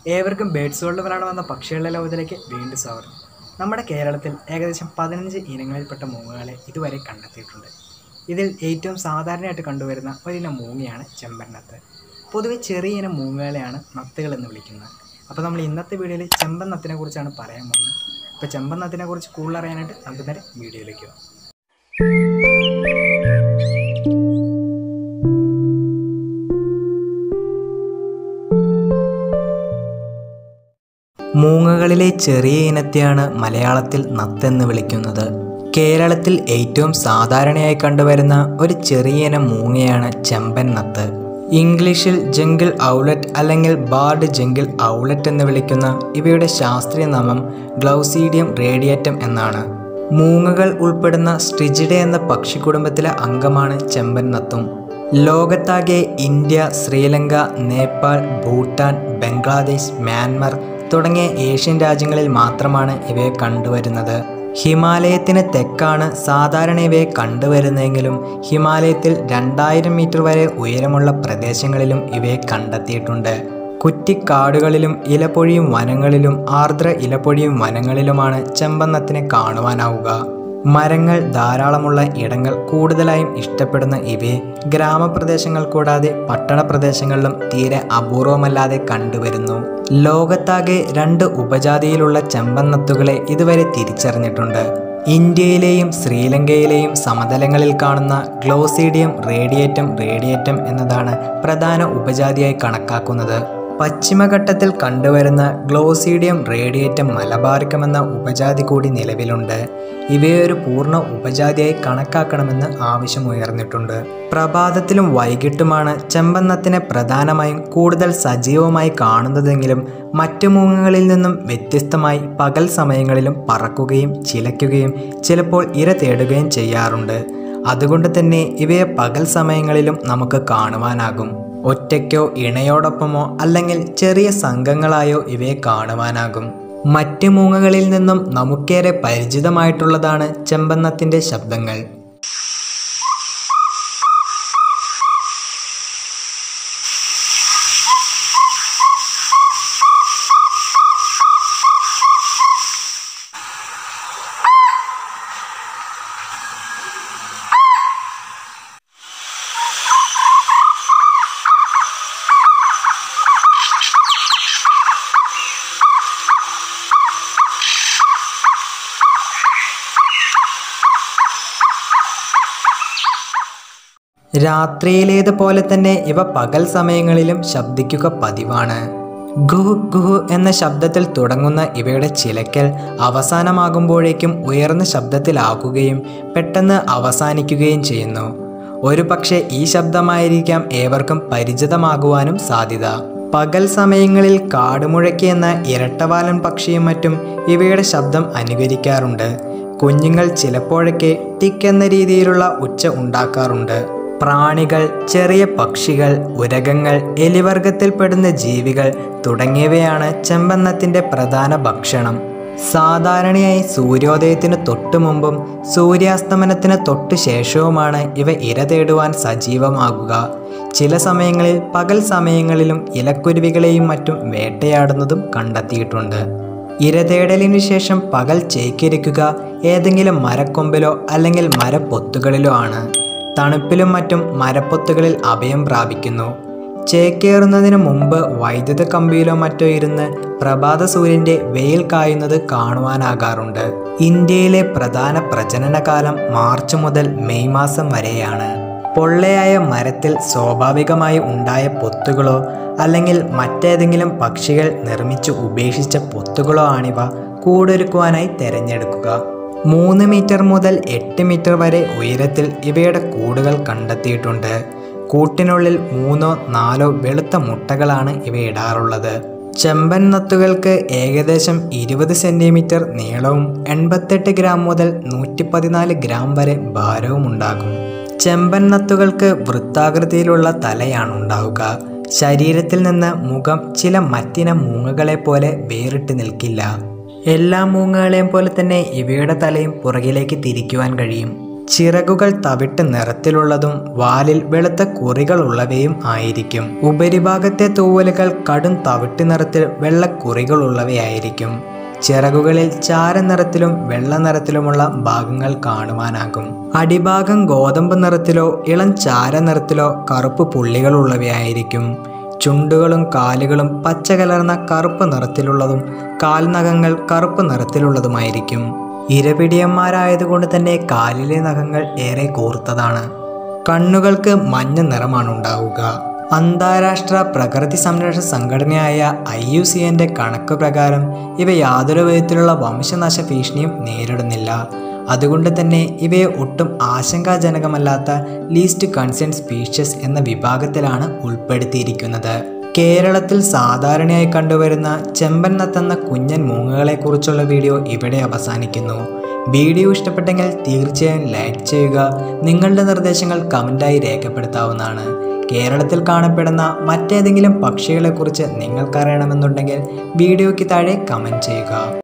ഏവർക്കും birds world Malayalam എന്ന പക്ഷികളുടെ ലോകത്തിലേക്ക് വീണ്ടും സ്വാഗതം നമ്മുടെ കേരളത്തിൽ ഏകദേശം പതിനഞ്ച് ഇനങ്ങളിൽപ്പെട്ട മൂങ്ങകളെ ഇതുവരെ കണ്ടെത്തിയിട്ടുണ്ട് ഇതിൽ ഏറ്റവും സാധാരണയായിട്ട് കണ്ടുവരുന്ന ഒരിനം മൂങ്ങയാണ് ചെമ്പൻ പൊതുവെ ചെറിയ ഇനം മൂങ്ങകളെയാണ് നത്തുകൾ എന്ന് വിളിക്കുന്നത് അപ്പോൾ നമ്മൾ ഇന്നത്തെ വീഡിയോയിൽ ചെമ്പൻ നത്തിനെ കുറിച്ചാണ് പറയാൻ പോകുന്നത് അപ്പോൾ ചെമ്പൻ നത്തിനെ കുറിച്ച് കൂടുതൽ അറിയാനായിട്ട് നമുക്ക് നേരെ വീഡിയോയിലേക്ക് പോകാം മൂങ്ങകളിലെ ചെറിയ ഇനത്തെയാണ് മലയാളത്തിൽ നത്തെന്ന് വിളിക്കുന്നത് കേരളത്തിൽ ഏറ്റവും സാധാരണയായി കണ്ടുവരുന്ന ഒരു ചെറിയ ഇനം മൂങ്ങയാണ് ചെമ്പൻ നത്ത് ഇംഗ്ലീഷിൽ ജംഗിൾ ഔലറ്റ് അല്ലെങ്കിൽ ബാർഡ് ജംഗിൾ ഔലറ്റ് എന്ന് വിളിക്കുന്ന ഇവയുടെ ശാസ്ത്രീയ നാമം ഗ്ലൗസീഡിയം റേഡിയേറ്റം എന്നാണ് മൂങ്ങകൾ ഉൾപ്പെടുന്ന സ്ട്രിജിഡെ എന്ന പക്ഷിക്കുടുംബത്തിലെ അംഗമാണ് ചെമ്പൻ നത്തും ലോകത്താകെ ഇന്ത്യ ശ്രീലങ്ക നേപ്പാൾ ഭൂട്ടാൻ ബംഗ്ലാദേശ് മ്യാൻമർ തുടങ്ങിയ ഏഷ്യൻ രാജ്യങ്ങളിൽ മാത്രമാണ് ഇവയെ കണ്ടുവരുന്നത് ഹിമാലയത്തിന് തെക്കാണ് സാധാരണ ഇവയെ കണ്ടുവരുന്നതെങ്കിലും ഹിമാലയത്തിൽ രണ്ടായിരം മീറ്റർ വരെ ഉയരമുള്ള പ്രദേശങ്ങളിലും ഇവയെ കണ്ടെത്തിയിട്ടുണ്ട് കുറ്റിക്കാടുകളിലും ഇലപ്പൊഴിയും വനങ്ങളിലും ആർദ്ര ഇലപ്പൊഴിയും വനങ്ങളിലുമാണ് ചെമ്പന്നത്തിനെ കാണുവാനാവുക മരങ്ങൾ ധാരാളമുള്ള ഇടങ്ങൾ കൂടുതലായും ഇഷ്ടപ്പെടുന്ന ഇവയെ ഗ്രാമപ്രദേശങ്ങൾ കൂടാതെ പട്ടണ പ്രദേശങ്ങളിലും തീരെ അപൂർവമല്ലാതെ കണ്ടുവരുന്നു ലോകത്താകെ രണ്ട് ഉപജാതിയിലുള്ള ചെമ്പന്നത്തുകളെ ഇതുവരെ തിരിച്ചറിഞ്ഞിട്ടുണ്ട് ഇന്ത്യയിലെയും ശ്രീലങ്കയിലെയും സമതലങ്ങളിൽ കാണുന്ന ഗ്ലോസീഡിയം റേഡിയേറ്റം റേഡിയേറ്റം എന്നതാണ് പ്രധാന ഉപജാതിയായി കണക്കാക്കുന്നത് പശ്ചിമഘട്ടത്തിൽ കണ്ടുവരുന്ന ഗ്ലോസീഡിയം റേഡിയേറ്റം മലബാറിക്കം എന്ന ഉപജാതി കൂടി നിലവിലുണ്ട് ഇവയെ ഒരു പൂർണ്ണ ഉപജാതിയായി കണക്കാക്കണമെന്ന് ആവശ്യമുയർന്നിട്ടുണ്ട് പ്രഭാതത്തിലും വൈകിട്ടുമാണ് ചെമ്പന്നത്തിനെ പ്രധാനമായും കൂടുതൽ സജീവമായി കാണുന്നതെങ്കിലും മറ്റു മൂങ്ങകളിൽ നിന്നും വ്യത്യസ്തമായി പകൽ സമയങ്ങളിലും പറക്കുകയും ചിലയ്ക്കുകയും ചിലപ്പോൾ ഇര തേടുകയും ചെയ്യാറുണ്ട് അതുകൊണ്ട് തന്നെ ഇവയെ പകൽ സമയങ്ങളിലും നമുക്ക് കാണുവാനാകും ഒറ്റയ്ക്കോ ഇണയോടൊപ്പമോ അല്ലെങ്കിൽ ചെറിയ സംഘങ്ങളായോ ഇവയെ കാണുവാനാകും മറ്റ് മൂങ്ങകളിൽ നിന്നും നമുക്കേറെ പരിചിതമായിട്ടുള്ളതാണ് ചെമ്പന്നത്തിൻ്റെ ശബ്ദങ്ങൾ രാത്രിയിലേതുപോലെ തന്നെ ഇവ പകൽ സമയങ്ങളിലും ശബ്ദിക്കുക പതിവാണ് ഗുഹു ഗുഹു എന്ന ശബ്ദത്തിൽ തുടങ്ങുന്ന ഇവയുടെ ചിലക്കൽ അവസാനമാകുമ്പോഴേക്കും ഉയർന്ന ശബ്ദത്തിലാക്കുകയും പെട്ടെന്ന് അവസാനിക്കുകയും ചെയ്യുന്നു ഒരു പക്ഷേ ഈ ശബ്ദമായിരിക്കാം ഏവർക്കും പരിചിതമാകുവാനും സാധ്യത പകൽ സമയങ്ങളിൽ കാടുമുഴക്കി എന്ന ഇരട്ടവാലൻ പക്ഷിയും മറ്റും ഇവയുടെ ശബ്ദം അനുകരിക്കാറുണ്ട് കുഞ്ഞുങ്ങൾ ചിലപ്പോഴൊക്കെ ടിക്ക് എന്ന രീതിയിലുള്ള ഉച്ച ഉണ്ടാക്കാറുണ്ട് പ്രാണികൾ ചെറിയ പക്ഷികൾ ഉരകങ്ങൾ എലിവർഗത്തിൽപ്പെടുന്ന ജീവികൾ തുടങ്ങിയവയാണ് ചെമ്പന്നത്തിൻ്റെ പ്രധാന ഭക്ഷണം സാധാരണയായി സൂര്യോദയത്തിന് തൊട്ടു മുമ്പും സൂര്യാസ്തമനത്തിന് തൊട്ടു ശേഷവുമാണ് ഇവ ഇര തേടുവാൻ സജീവമാകുക ചില സമയങ്ങളിൽ പകൽ സമയങ്ങളിലും ഇലക്കുരുവികളെയും മറ്റും വേട്ടയാടുന്നതും കണ്ടെത്തിയിട്ടുണ്ട് ഇരതേടലിനു ശേഷം പകൽ ചേക്കിരിക്കുക ഏതെങ്കിലും മരക്കൊമ്പിലോ അല്ലെങ്കിൽ മരപ്പൊത്തുകളിലോ ആണ് തണുപ്പിലും മറ്റും മരപ്പൊത്തുകളിൽ അഭയം പ്രാപിക്കുന്നു ചേക്കേറുന്നതിന് മുമ്പ് വൈദ്യുത കമ്പിയിലോ മറ്റോ ഇരുന്ന് പ്രഭാത സൂര്യൻ്റെ വെയിൽ കായുന്നത് കാണുവാനാകാറുണ്ട് ഇന്ത്യയിലെ പ്രധാന പ്രജനനകാലം മാർച്ച് മുതൽ മെയ് മാസം വരെയാണ് പൊള്ളയായ മരത്തിൽ സ്വാഭാവികമായി ഉണ്ടായ പൊത്തുകളോ അല്ലെങ്കിൽ മറ്റേതെങ്കിലും പക്ഷികൾ നിർമ്മിച്ച് ഉപേക്ഷിച്ച പൊത്തുകളോ ആണിവ കൂടൊരുക്കുവാനായി തിരഞ്ഞെടുക്കുക മൂന്ന് മീറ്റർ മുതൽ എട്ട് മീറ്റർ വരെ ഉയരത്തിൽ ഇവയുടെ കൂടുകൾ കണ്ടെത്തിയിട്ടുണ്ട് കൂട്ടിനുള്ളിൽ മൂന്നോ നാലോ വെളുത്ത മുട്ടകളാണ് ഇവ ഇടാറുള്ളത് ചെമ്പൻ നത്തുകൾക്ക് ഏകദേശം ഇരുപത് സെൻറ്റിമീറ്റർ നീളവും എൺപത്തെട്ട് ഗ്രാം മുതൽ നൂറ്റി പതിനാല് ഗ്രാം വരെ ഭാരവും ഉണ്ടാകും ചെമ്പൻ നത്തുകൾക്ക് വൃത്താകൃതിയിലുള്ള തലയാണ് ഉണ്ടാവുക ശരീരത്തിൽ നിന്ന് മുഖം ചില മറ്റിനം മൂങ്ങകളെ പോലെ വേറിട്ട് നിൽക്കില്ല എല്ലാ മൂങ്ങകളെയും പോലെ തന്നെ ഇവയുടെ തലയും പുറകിലേക്ക് തിരിക്കുവാൻ കഴിയും ചിറകുകൾ തവിട്ട് നിറത്തിലുള്ളതും വാലിൽ വെളുത്ത കുറികളുള്ളവയും ആയിരിക്കും ഉപരിഭാഗത്തെ തൂവലുകൾ കടും തവിട്ട് നിറത്തിൽ വെള്ളക്കുറികളുള്ളവയായിരിക്കും ചിറകുകളിൽ ചാരനിറത്തിലും വെള്ള നിറത്തിലുമുള്ള ഭാഗങ്ങൾ കാണുവാനാകും അടിഭാഗം ഗോതമ്പ് നിറത്തിലോ ഇളം ചാര നിറത്തിലോ കറുപ്പ് പുള്ളികളുള്ളവയായിരിക്കും ചുണ്ടുകളും കാലുകളും പച്ച കലർന്ന കറുപ്പ് നിറത്തിലുള്ളതും കാൽനഖങ്ങൾ കറുപ്പ് നിറത്തിലുള്ളതുമായിരിക്കും ഇരപിടിയന്മാരായതുകൊണ്ട് തന്നെ കാലിലെ നഖങ്ങൾ ഏറെ കൂർത്തതാണ് കണ്ണുകൾക്ക് മഞ്ഞ നിറമാണ് ഉണ്ടാവുക അന്താരാഷ്ട്ര പ്രകൃതി സംരക്ഷണ സംഘടനയായ ഐ യു സി എൻ്റെ കണക്ക് പ്രകാരം ഇവ യാതൊരു വിധത്തിലുള്ള വംശനാശ ഭീഷണിയും നേരിടുന്നില്ല അതുകൊണ്ട് തന്നെ ഇവയെ ഒട്ടും ആശങ്കാജനകമല്ലാത്ത ലീസ്റ്റ് കൺസേൺ സ്പീഷ്യസ് എന്ന വിഭാഗത്തിലാണ് ഉൾപ്പെടുത്തിയിരിക്കുന്നത് കേരളത്തിൽ സാധാരണയായി കണ്ടുവരുന്ന ചെമ്പൻ നത്തെന്ന കുഞ്ഞൻ മൂങ്ങകളെക്കുറിച്ചുള്ള വീഡിയോ ഇവിടെ അവസാനിക്കുന്നു വീഡിയോ ഇഷ്ടപ്പെട്ടെങ്കിൽ തീർച്ചയായും ലൈക്ക് ചെയ്യുക നിങ്ങളുടെ നിർദ്ദേശങ്ങൾ കമൻറ്റായി രേഖപ്പെടുത്താവുന്നതാണ് കേരളത്തിൽ കാണപ്പെടുന്ന മറ്റേതെങ്കിലും പക്ഷികളെക്കുറിച്ച് നിങ്ങൾക്കറിയണമെന്നുണ്ടെങ്കിൽ വീഡിയോയ്ക്ക് താഴെ കമൻറ്റ് ചെയ്യുക